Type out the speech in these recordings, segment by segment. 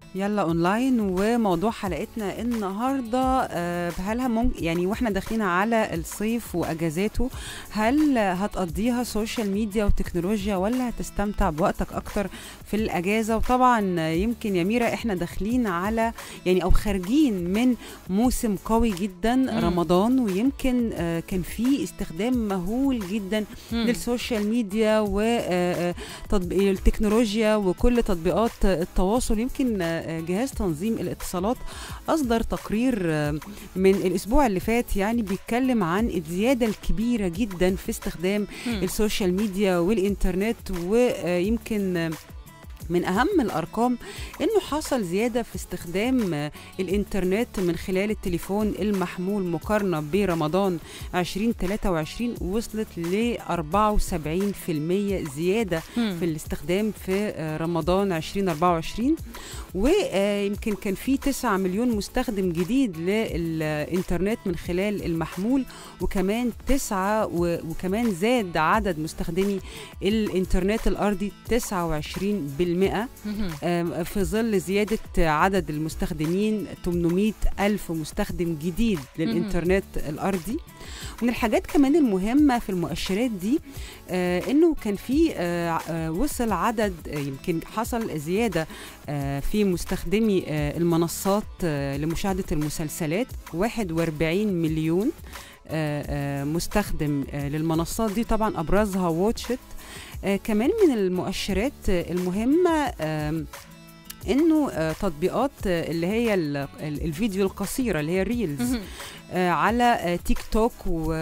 يلا اونلاين وموضوع حلقتنا النهارده آه، هل ممكن يعني واحنا داخلين على الصيف واجازاته هل هتقضيها سوشيال ميديا وتكنولوجيا ولا هتستمتع بوقتك اكتر في الاجازه وطبعا يمكن يا ميرا احنا داخلين على يعني او خارجين من موسم قوي جدا مم. رمضان ويمكن آه، كان في استخدام مهول جدا للسوشيال ميديا وتطبيق التكنولوجيا وكل تطبيقات التواصل يمكن آه، جهاز تنظيم الاتصالات اصدر تقرير آه، من الاسبوع اللي فات يعني بيتكلم عن الزياده الكبيره جدا في استخدام مم. السوشيال ميديا والانترنت ويمكن آه، من اهم الارقام انه حصل زياده في استخدام آه، الانترنت من خلال التليفون المحمول مقارنه برمضان 2023 وصلت ل 74% زياده مم. في الاستخدام في آه، رمضان 2024 ويمكن كان في 9 مليون مستخدم جديد للإنترنت من خلال المحمول وكمان 9 و- وكمان زاد عدد مستخدمي الإنترنت الأرضي 29% مم. آم، في ظل زيادة عدد المستخدمين 800 ألف مستخدم جديد للإنترنت الأرضي من الحاجات كمان المهمة في المؤشرات دي آه إنه كان في آه آه وصل عدد آه يمكن حصل زيادة آه في مستخدمي آه المنصات آه لمشاهدة المسلسلات 41 مليون آه آه مستخدم آه للمنصات دي طبعا أبرزها واتشت آه كمان من المؤشرات آه المهمة آم، انه آه، تطبيقات آه، اللي هي ال- ال- الفيديو القصيره اللي هي الريلز مم. آه، على آه، تيك توك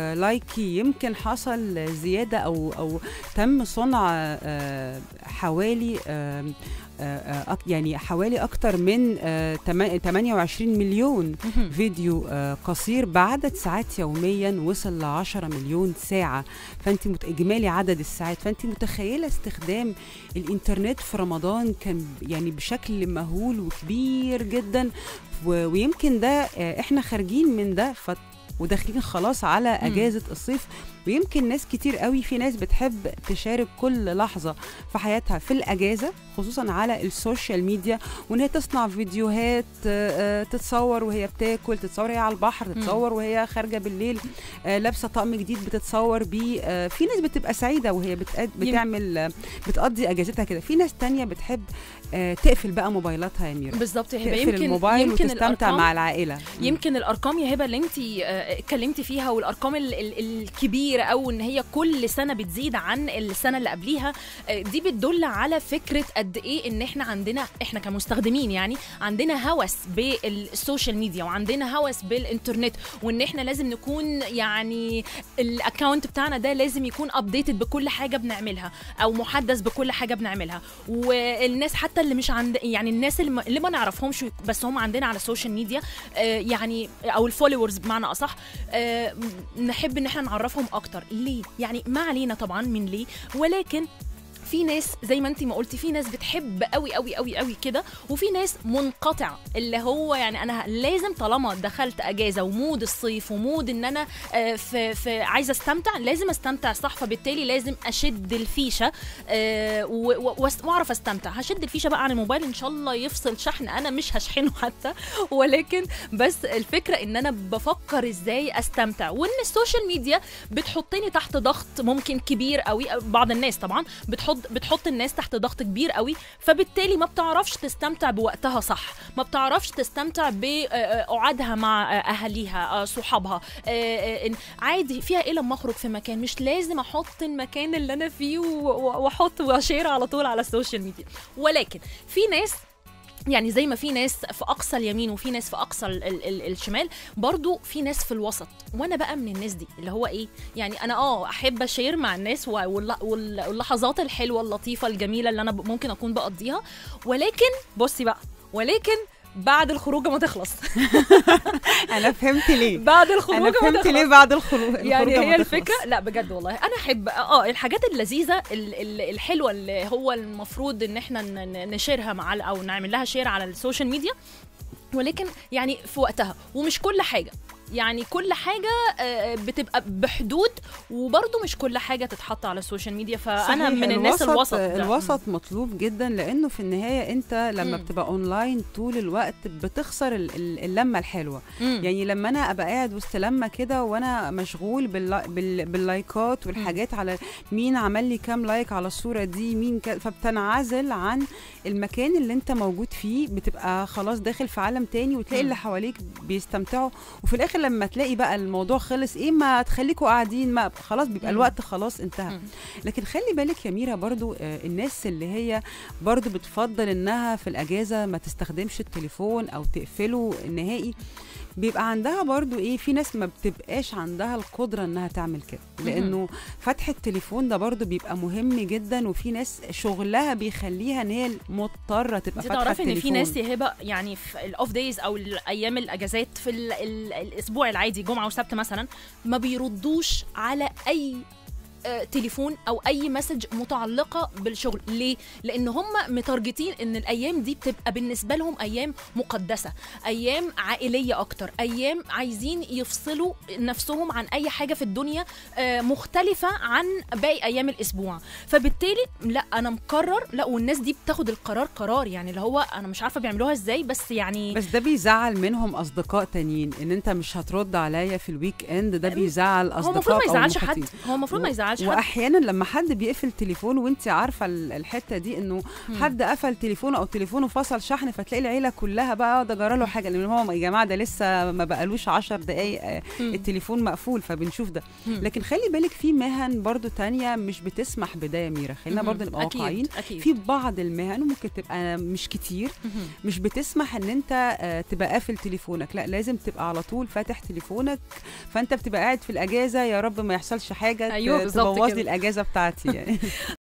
ولايكي يمكن حصل زياده او او تم صنع آه، حوالي آم، آه، آه، أك- يعني حوالي اكتر من آه، تما- 28 مليون مم. فيديو آه، قصير بعدد ساعات يوميا وصل ل 10 مليون ساعة فانت مت... اجمالي عدد الساعات فانت متخيلة استخدام الانترنت في رمضان كان يعني بشكل مهول وكبير جدا و... ويمكن ده آه، احنا خارجين من ده ف... وداخلين خلاص على مم. اجازة الصيف ويمكن ناس كتير قوي في ناس بتحب تشارك كل لحظة في حياتها في الأجازة خصوصا على السوشيال ميديا وان هي تصنع فيديوهات آه، آه، تتصور وهي بتاكل تتصور وهي على البحر تتصور وهي خارجه بالليل آه، لابسه طقم جديد بتتصور بيه آه، في ناس بتبقى سعيده وهي بتقد بتعمل آه، بتقضي اجازتها كده في ناس تانية بتحب آه، تقفل بقى موبايلاتها يا ميرا بالظبط يا هبه تقفل يمكن الموبايل يمكن وتستمتع الأرقام- مع العائله يمكن الارقام يا هبه اللي انت اتكلمتي فيها والارقام ال- ال- الكبيره او ان هي كل سنه بتزيد عن السنه اللي قبليها آه، دي بتدل على فكره قد ايه ان احنا عندنا احنا كمستخدمين يعني عندنا هوس بالسوشيال ميديا وعندنا هوس بالانترنت وان احنا لازم نكون يعني الاكونت بتاعنا ده لازم يكون ابديتد بكل حاجه بنعملها او محدث بكل حاجه بنعملها والناس حتى اللي مش عند يعني الناس اللي ما, اللي ما نعرفهمش بس هم عندنا على السوشيال ميديا آه، يعني او الفولورز بمعنى اصح آه، نحب ان احنا نعرفهم اكتر ليه يعني ما علينا طبعا من ليه ولكن في ناس زي ما انت ما قلتي في ناس بتحب قوي قوي قوي قوي كده وفي ناس منقطع اللي هو يعني انا لازم طالما دخلت اجازه ومود الصيف ومود ان انا آه، في في عايزه استمتع لازم استمتع صح فبالتالي لازم اشد الفيشه آه، و- و- واس- واعرف استمتع هشد الفيشه بقى عن الموبايل ان شاء الله يفصل شحن انا مش هشحنه حتى ولكن بس الفكره ان انا بفكر ازاي استمتع وان السوشيال ميديا بتحطني تحت ضغط ممكن كبير قوي بعض الناس طبعا بتحط بتحط الناس تحت ضغط كبير قوي فبالتالي ما بتعرفش تستمتع بوقتها صح ما بتعرفش تستمتع بقعدها مع آه، اهاليها آه، صحابها آه، آه، إن عادي فيها ايه لما اخرج في مكان مش لازم احط المكان اللي انا فيه و- و- واحط واشير على طول على السوشيال ميديا ولكن في ناس يعني زي ما في ناس في اقصى اليمين وفي ناس في اقصى ال ال ال الشمال برضو في ناس في الوسط وانا بقى من الناس دي اللي هو ايه يعني انا اه احب اشير مع الناس و- والل- وال- واللحظات الحلوه اللطيفه الجميله اللي انا ب- ممكن اكون بقضيها ولكن بصي بقى ولكن بعد الخروجه ما تخلص انا فهمت ليه بعد الخروجه انا ما فهمت تخلص ليه بعد الخروج يعني الخروجة ما هي تخلص. الفكره لا بجد والله انا احب اه الحاجات اللذيذه ال- ال- الحلوه اللي هو المفروض ان احنا ن- ن- نشيرها مع او نعمل لها شير على السوشيال ميديا ولكن يعني في وقتها ومش كل حاجه يعني كل حاجه آه، بتبقى بحدود وبرده مش كل حاجه تتحط على السوشيال ميديا فانا صحيح، من الناس الوسط ده. الوسط مطلوب جدا لانه في النهايه انت لما مم. بتبقى اونلاين طول الوقت بتخسر ال- ال- اللمه الحلوه مم. يعني لما انا ابقى قاعد وسط لمه كده وانا مشغول باللا... بال... باللايكات والحاجات على مين عمل لي كام لايك على الصوره دي مين ك... فبتنعزل عن المكان اللي انت موجود فيه بتبقى خلاص داخل في عالم تاني وتلاقي مم. اللي حواليك بيستمتعوا وفي الاخر لما تلاقي بقى الموضوع خلص ايه ما تخليكوا قاعدين ما خلاص بيبقى مم. الوقت خلاص انتهى مم. لكن خلي بالك يا ميرا برضو آه، الناس اللي هي برضو بتفضل انها في الاجازه ما تستخدمش التليفون او تقفله نهائي بيبقى عندها برضو ايه في ناس ما بتبقاش عندها القدره انها تعمل كده لانه فتح التليفون ده برضو بيبقى مهم جدا وفي ناس شغلها بيخليها ان هي مضطره تبقى انت فاتحه تعرفي ان في التليفون ناس يا هبه يعني في الاوف دايز او الايام الاجازات في ال ال الاسبوع العادي جمعه وسبت مثلا ما بيردوش على اي آه، تليفون او اي مسج متعلقه بالشغل ليه لان هم متارجتين ان الايام دي بتبقى بالنسبه لهم ايام مقدسه ايام عائليه اكتر ايام عايزين يفصلوا نفسهم عن اي حاجه في الدنيا آه، مختلفه عن باقي ايام الاسبوع فبالتالي لا انا مقرر لا والناس دي بتاخد القرار قرار يعني اللي هو انا مش عارفه بيعملوها ازاي بس يعني بس ده بيزعل منهم اصدقاء تانيين ان انت مش هترد عليا في الويك اند ده بيزعل هو اصدقاء المفروض ما أو يزعلش حد المحيطين. هو المفروض ما يزعلش حد واحيانا لما حد بيقفل تليفونه وانت عارفه ال- الحته دي انه مم. حد قفل تليفونه او تليفونه فصل شحن فتلاقي العيله كلها بقى ده جرى له حاجه لان هو يا جماعه ده لسه ما بقالوش 10 دقائق آه، مم. التليفون مقفول فبنشوف ده مم. لكن خلي بالك في مهن برضو تانية مش بتسمح بده يا ميرا خلينا مم. برضو نبقى أكيد، واقعيين اكيد في بعض المهن وممكن تبقى مش كتير مم. مش بتسمح ان انت آه، تبقى قافل تليفونك لا لازم تبقى على طول فاتح تليفونك فانت بتبقى قاعد في الاجازه يا رب ما يحصلش حاجه ت- أيوة، بالظبط تبوظ كده. لي الاجازه بتاعتي يعني